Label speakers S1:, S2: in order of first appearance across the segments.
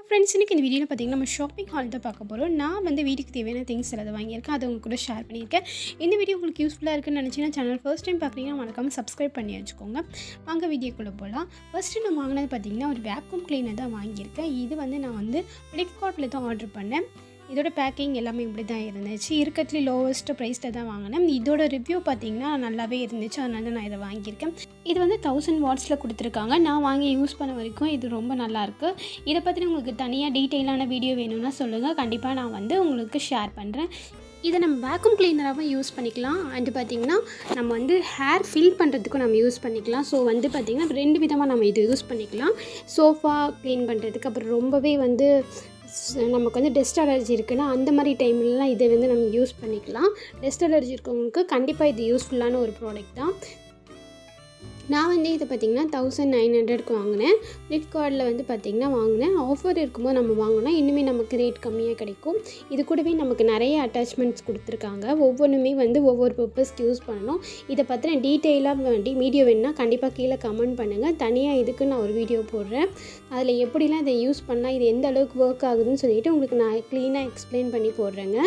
S1: friends இன்றைக்கி இந்த வீடியோவில் பார்த்தீங்கன்னா நம்ம ஷாப்பிங் ஹால் தான் பார்க்க போகிறோம் நான் வந்து வீட்டுக்கு தேவையான திங்ஸ் எல்லாம் வாங்கியிருக்கேன் அதை உங்க கூட ஷேர் பண்ணியிருக்கேன் இந்த வீடியோ உங்களுக்கு யூஸ்ஃபுல்லாக இருக்குன்னு நினச்சிங்கன்னா சேனல் ஃபர்ஸ்ட் டைம் பார்க்குறீங்கன்னா மறக்காமல் சப்ஸ்கிரைப் பண்ணி வச்சுக்கோங்க வாங்க வீடியோக்குள்ளே போகலாம் ஃபஸ்ட்டு நான் வாங்கினது பார்த்தீங்கன்னா ஒரு வேக்யூம் கிளீனர் தான் வாங்கியிருக்கேன் இது வந்து நான் வந்து ஃப்ளிப்கார்ட்டில் தான் ஆர்டர் பண்ணேன் இதோட பேக்கிங் எல்லாமே இப்படி தான் இருந்துச்சு இருக்கிறதுலே லோவஸ்ட் ப்ரைஸில் தான் வாங்கினேன் இதோட ரிவ்யூ பார்த்தீங்கன்னா நல்லாவே இருந்துச்சு அதனால தான் நான் இதை வாங்கியிருக்கேன் இது வந்து தௌசண்ட் வாட்ஸில் கொடுத்துருக்காங்க நான் வாங்கி யூஸ் பண்ண வரைக்கும் இது ரொம்ப நல்லாயிருக்கு இதை பற்றி உங்களுக்கு தனியாக டீட்டெயிலான வீடியோ வேணும்னா சொல்லுங்கள் கண்டிப்பாக நான் வந்து உங்களுக்கு ஷேர் பண்ணுறேன் இதை நம்ம வேக்யூம் கிளீனராகவும் யூஸ் பண்ணிக்கலாம் அண்டு பார்த்திங்கன்னா நம்ம வந்து ஹேர் ஃபில் பண்ணுறதுக்கும் நம்ம யூஸ் பண்ணிக்கலாம் ஸோ வந்து பார்த்திங்கன்னா ரெண்டு விதமாக நம்ம இது யூஸ் பண்ணிக்கலாம் சோஃபா க்ளீன் பண்ணுறதுக்கு அப்புறம் ரொம்பவே வந்து ஸ்- நமக்கு வந்து டஸ்ட் அலர்ஜி இருக்குன்னா அந்த மாதிரி டைம்லலாம் இதை வந்து நம்ம யூஸ் பண்ணிக்கலாம் டஸ்ட் அலர்ஜி இருக்கவங்களுக்கு கண்டிப்பாக இது யூஸ்ஃபுல்லான ஒரு ப்ராடக்ட் தான் நான் வந்து இதை பார்த்திங்கன்னா தௌசண்ட் நைன் ஹண்ட்ரட்க்கு வாங்கினேன் ஃப்ளிப்கார்ட்டில் வந்து பார்த்திங்கன்னா வாங்கினேன் ஆஃபர் இருக்கும்போது நம்ம வாங்கினா இன்னுமே நமக்கு ரேட் கம்மியாக கிடைக்கும் இது கூடவே நமக்கு நிறைய அட்டாச்மெண்ட்ஸ் கொடுத்துருக்காங்க ஒவ்வொன்றுமே வந்து ஒவ்வொரு பர்பஸ்க்கு யூஸ் பண்ணணும் இதை பற்றின டீட்டெயிலாக வேண்டி வீடியோ வேணுன்னா கண்டிப்பாக கீழே கமெண்ட் பண்ணுங்கள் தனியாக இதுக்கு நான் ஒரு வீடியோ போடுறேன் அதில் எப்படிலாம் இதை யூஸ் பண்ணால் இது எந்த அளவுக்கு ஒர்க் ஆகுதுன்னு சொல்லிட்டு உங்களுக்கு நான் க்ளீனாக எக்ஸ்பிளைன் பண்ணி போடுறேங்க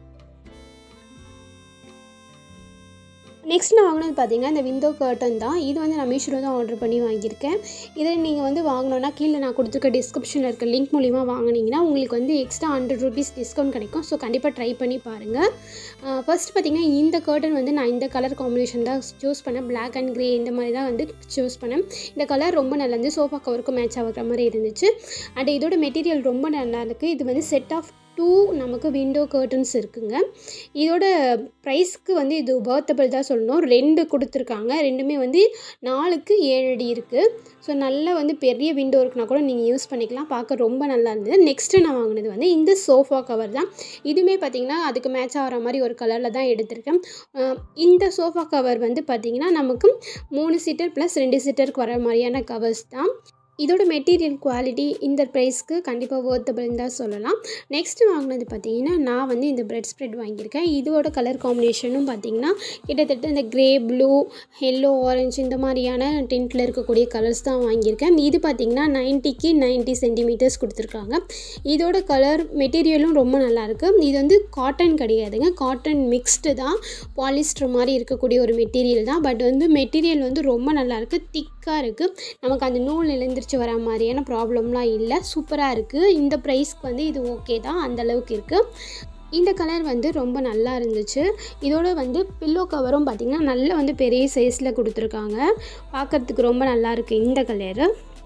S1: நெக்ஸ்ட் நான் வாங்கினது பார்த்தீங்கன்னா இந்த விண்டோ கர்டன் தான் இது வந்து நான் மீஷோவில் தான் ஆர்டர் பண்ணி வாங்கியிருக்கேன் இதை நீங்கள் வந்து வாங்கினோன்னா கீழே நான் கொடுத்துருக்க டிஸ்கிரிப்ஷனில் இருக்க லிங்க் மூலிமா வாங்கினீங்கன்னா உங்களுக்கு வந்து எக்ஸ்ட்ரா ஹண்ட்ரட் ருபீஸ் டிஸ்கவுண்ட் கிடைக்கும் ஸோ கண்டிப்பாக ட்ரை பண்ணி பாருங்கள் ஃபர்ஸ்ட் பார்த்தீங்கன்னா இந்த கர்டன் வந்து நான் இந்த கலர் காம்பினேஷன் தான் சூஸ் பண்ணேன் Black அண்ட் கிரே இந்த மாதிரி தான் வந்து சூஸ் பண்ணேன் இந்த கலர் ரொம்ப நல்லா இருந்து சோஃபா கவருக்கும் மேட்ச் ஆகிற மாதிரி இருந்துச்சு அண்ட் இதோட மெட்டீரியல் ரொம்ப நல்லா இருக்குது இது வந்து செட் ஆஃப் டூ நமக்கு விண்டோ கர்டன்ஸ் இருக்குங்க இதோட ப்ரைஸ்க்கு வந்து இது வர்த்தபிள் தான் சொல்லணும் ரெண்டு கொடுத்துருக்காங்க ரெண்டுமே வந்து நாலுக்கு ஏழு அடி இருக்குது ஸோ நல்லா வந்து பெரிய விண்டோ இருக்குன்னா கூட நீங்கள் யூஸ் பண்ணிக்கலாம் பார்க்க ரொம்ப நல்லா இருந்தது நெக்ஸ்ட்டு நான் வாங்கினது வந்து இந்த சோஃபா கவர் தான் இதுவுமே பார்த்தீங்கன்னா அதுக்கு மேட்ச் ஆகிற மாதிரி ஒரு கலரில் தான் எடுத்திருக்கேன் அஹ் இந்த சோஃபா கவர் வந்து பார்த்திங்கன்னா நமக்கு மூணு சீட்டர் ப்ளஸ் ரெண்டு சீட்டருக்கு வர மாதிரியான கவர்ஸ் தான் இதோட மெட்டீரியல் குவாலிட்டி இந்த ப்ரைஸ்க்கு கண்டிப்பாக ஒர்த்தபிள்னு தான் சொல்லலாம் நெக்ஸ்ட்டு வாங்கினது பார்த்தீங்கன்னா நான் வந்து இந்த பிரெட் ஸ்ப்ரெட் வாங்கியிருக்கேன் இதோட கலர் காம்பினேஷனும் பார்த்தீங்கன்னா கிட்டத்தட்ட இந்த கிரே ப்ளூ எல்லோ ஆரஞ்சு இந்த மாதிரியான டென்ட்டில் இருக்கக்கூடிய கலர்ஸ் தான் வாங்கியிருக்கேன் இது பார்த்தீங்கன்னா நைன்ட்டிக்கு நைன்ட்டி சென்டிமீட்டர்ஸ் கொடுத்துருக்காங்க இதோட கலர் மெட்டீரியலும் ரொம்ப நல்லாயிருக்கு இது வந்து காட்டன் கிடையாதுங்க காட்டன் மிக்ஸ்டு தான் பாலிஸ்டர் மாதிரி இருக்கக்கூடிய ஒரு மெட்டீரியல் தான் பட் வந்து மெட்டீரியல் வந்து ரொம்ப நல்லாயிருக்கு திக்காக இருக்குது நமக்கு அந்த நூல் எழுந்திரிச்சு வர மாதிரியான ப்ராப்ளம்லாம் இல்லை சூப்பராக இருக்குது இந்த ப்ரைஸ்க்கு வந்து இது ஓகே தான் அந்த அளவுக்கு இருக்குது இந்த கலர் வந்து ரொம்ப நல்லா இருந்துச்சு இதோட வந்து பில்லோ கவரும் பார்த்திங்கன்னா நல்ல வந்து பெரிய சைஸில் கொடுத்துருக்காங்க பார்க்கறதுக்கு ரொம்ப நல்லா இருக்குது இந்த கலரு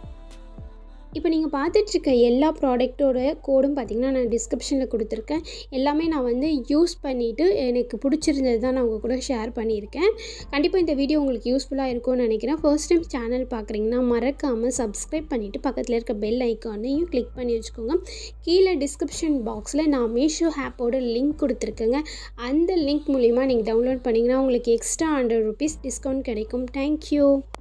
S1: இப்போ நீங்கள் பார்த்துட்ருக்க எல்லா ப்ராடக்ட்டோட கோடும் பார்த்தீங்கன்னா நான் டிஸ்கிரிப்ஷனில் கொடுத்துருக்கேன் எல்லாமே நான் வந்து யூஸ் பண்ணிவிட்டு எனக்கு பிடிச்சிருந்தது தான் நான் உங்கள் கூட ஷேர் பண்ணியிருக்கேன் கண்டிப்பாக இந்த வீடியோ உங்களுக்கு யூஸ்ஃபுல்லாக இருக்கும்னு நினைக்கிறேன் ஃபர்ஸ்ட் டைம் சேனல் பார்க்குறீங்கன்னா மறக்காமல் சப்ஸ்கிரைப் பண்ணிவிட்டு பக்கத்தில் இருக்க பெல் ஐக்கானையும் கிளிக் பண்ணி வச்சுக்கோங்க கீழே டிஸ்கிரிப்ஷன் பாக்ஸில் நான் மீஷோ ஆப்போட லிங்க் கொடுத்துருக்கேங்க அந்த லிங்க் மூலிமா நீங்கள் டவுன்லோட் பண்ணிங்கன்னா உங்களுக்கு எக்ஸ்ட்ரா ஹண்ட்ரட் ருபீஸ் டிஸ்கவுண்ட் கிடைக்கும் தேங்க்யூ